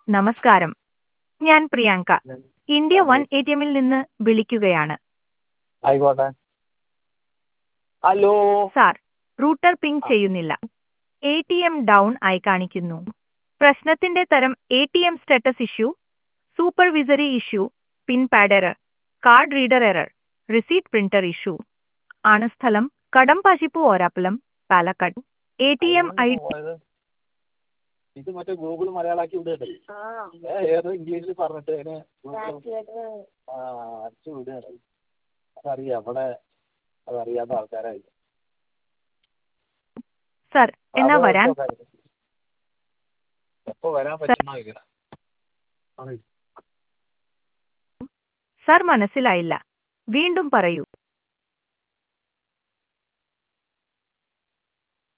നമസ്കാരം ഞാൻ Priyanka India one A T എമ്മിൽ നിന്ന് വിളിക്കുകയാണ് ആയിക്കോട്ടെ ഹലോ സാർ റൂട്ടർ പിങ് ചെയ്യുന്നില്ല എ ടി എം ഡൗൺ ആയി കാണിക്കുന്നു പ്രശ്നത്തിന്റെ തരം A T M status issue supervisory issue pin pad error card reader error receipt printer issue ആണ് സ്ഥലം കടമ്പാശിപ്പു ഓരാപ്പലം Palakkad A T M I പോയത്? ഇത് മറ്റേ ഗൂഗിൾ മലയാളാക്കി വിടുകയല്ലേ ഏ, ഏതോ ഇംഗ്ലീഷിൽ പറഞ്ഞിട്ട് അതിനെ ആ അടിച്ചു വിടുകയാണ് അതറിയാം അവിടെ അതറിയാത്ത ആൾക്കാരായി സർ എന്നാ വരാൻ എപ്പോ വരാൻ പറ്റുന്ന ഇങ്ങനെ സർ മനസ്സിലായില്ല വീണ്ടും പറയൂ